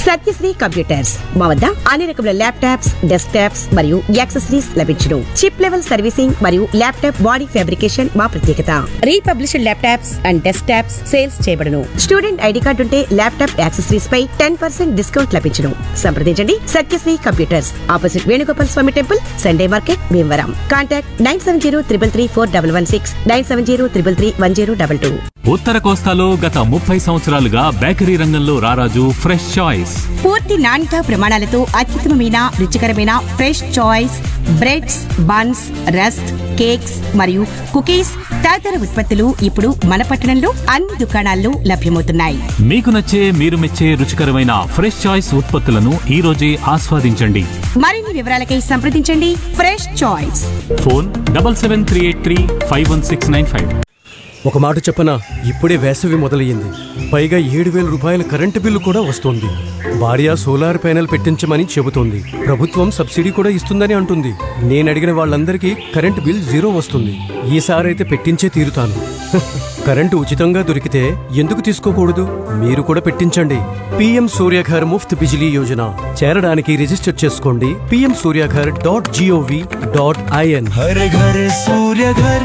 Satyasri computers మా వద్ద అన్ని రకముల ల్యాప్టాప్స్ డెస్క్ టాప్స్ మరియు యాక్సెసరీస్ లభించును చిప్ లెవెల్ సర్వీసింగ్ మరియు ల్యాప్టాప్ బాడీ ఫ్యాబ్రికేషన్ మా ప్రత్యేకత republished laptops and desktops sales చేయబడును స్టూడెంట్ ఐడి కార్డు ఉంటే ల్యాప్టాప్ యాక్సెసరీస్ పై టెన్ పర్సెంట్ డిస్కౌంట్ లభించును సంప్రదించండి Satyasri computers opposite Venugopal Swamy temple Sunday market Bhimavaram contact nine seven zero triple three four double one six nine seven zero triple three one zero double two ఉత్తర కోస్తాలో గత ముప్పై సంవత్సరాలుగా bakery రంగంలో రారాజు ఫ్రెష్ చాయిస్ పూర్తి నాణ్యత ప్రమాణాలతో అత్యుత్తమమైన రుచికరమైన fresh choice breads buns rusk cakes మరియు కుకీస్ తదితర ఉత్పత్తులు ఇప్పుడు మన పట్టణంలో అన్ని దుకాణాల్లో లభ్యమవుతున్నాయి మీకు నచ్చే మీరు మెచ్చే రుచికరమైన ఫ్రెష్ చాయిస్ ఉత్పత్తులను ఈ రోజే ఆస్వాదించండి మరిన్ని వివరాలకై సంప్రదించండి fresh choice phone double seven three eight three five one six nine five ఒక మాట చెప్పనా ఇప్పుడే వేసవి మొదలయ్యింది పైగా ఏడు వేల రూపాయల కరెంటు బిల్లు కూడా వస్తోంది భార్య సోలార్ ప్యానెల్ పెట్టించమని చెబుతోంది ప్రభుత్వం సబ్సిడీ కూడా ఇస్తుందని అంటుంది నేను అడిగిన వాళ్ళందరికీ కరెంటు బిల్ జీరో వస్తుంది ఈసారైతే పెట్టించే తీరుతాను హ, కరెంటు ఉచితంగా దొరికితే ఎందుకు తీసుకోకూడదు మీరు కూడా పెట్టించండి పిఎం సూర్యఘర్ ముఫ్త్ బిజిలీ యోజన చేరడానికి రిజిస్టర్ చేసుకోండి PM Suryaghar dot GOV dot IN हर घर सूर्य घर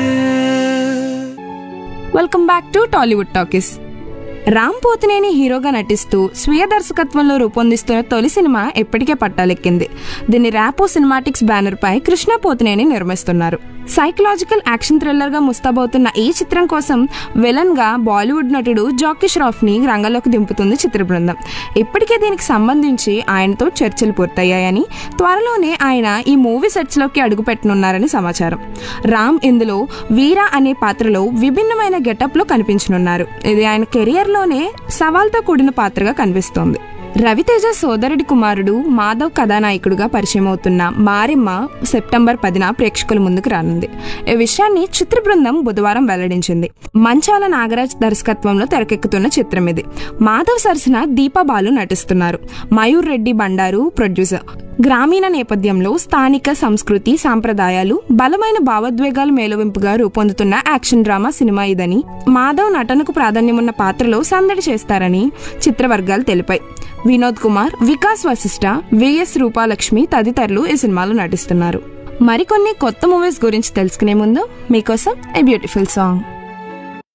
welcome back to Tollywood talkies Ram Pothineni హీరోగా నటిస్తూ స్వీయ దర్శకత్వంలో రూపొందిస్తున్న తొలి సినిమా ఎప్పటికే పట్టాలెక్కింది దీన్ని ర్యాపో సినిమాటిక్స్ బ్యానర్ పై కృష్ణ పోతినేని నిర్మిస్తున్నారు సైకలాజికల్ యాక్షన్ థ్రిల్లర్ గా ముస్తాబవుతున్న ఈ చిత్రం కోసం విలన్ గా బాలీవుడ్ నటుడు జాకీ ష్రాఫ్ ని రంగంలోకి దింపుతుంది చిత్ర బృందం ఇప్పటికే దీనికి సంబంధించి ఆయనతో చర్చలు పూర్తయ్యాయని త్వరలోనే ఆయన ఈ మూవీ సెట్స్ లోకి అడుగు పెట్టనున్నారని సమాచారం రామ్ ఇందులో వీరా అనే పాత్రలో విభిన్నమైన గెటప్ లో కనిపించనున్నారు ఇది ఆయన కెరియర్ లోనే సవాల్తో కూడిన పాత్రగా కనిపిస్తోంది రవితేజ సోదరుడి కుమారుడు మాధవ్ కథానాయకుడుగా పరిచయం అవుతున్న మారిమ్మ సెప్టెంబర్ పదిన ప్రేక్షకుల ముందుకు రానుంది ఈ విషయాన్ని చిత్ర బృందం బుధవారం వెల్లడించింది మంచాల నాగరాజ్ దర్శకత్వంలో తెరకెక్కుతున్న చిత్రం ఇది మాధవ్ సరసన దీపా బాలు నటిస్తున్నారు మయూర్ రెడ్డి బండారు ప్రొడ్యూసర్ గ్రామీణ నేపథ్యంలో స్థానిక సంస్కృతి సాంప్రదాయాలు బలమైన భావోద్వేగాలు మేలవింపుగా రూపొందుతున్న యాక్షన్ డ్రామా సినిమా ఇదని మాధవ్ నటనకు ప్రాధాన్యమున్న పాత్రలో సందడి చేస్తారని చిత్రవర్గాలు తెలిపాయి వినోద్ కుమార్ వికాస్ వశిష్ట విఎస్ రూపాలక్ష్మి తదితరులు ఈ సినిమాలో నటిస్తున్నారు మరికొన్ని కొత్త మూవీస్ గురించి తెలుసుకునే ముందు మీకోసం ఏ బ్యూటిఫుల్ సాంగ్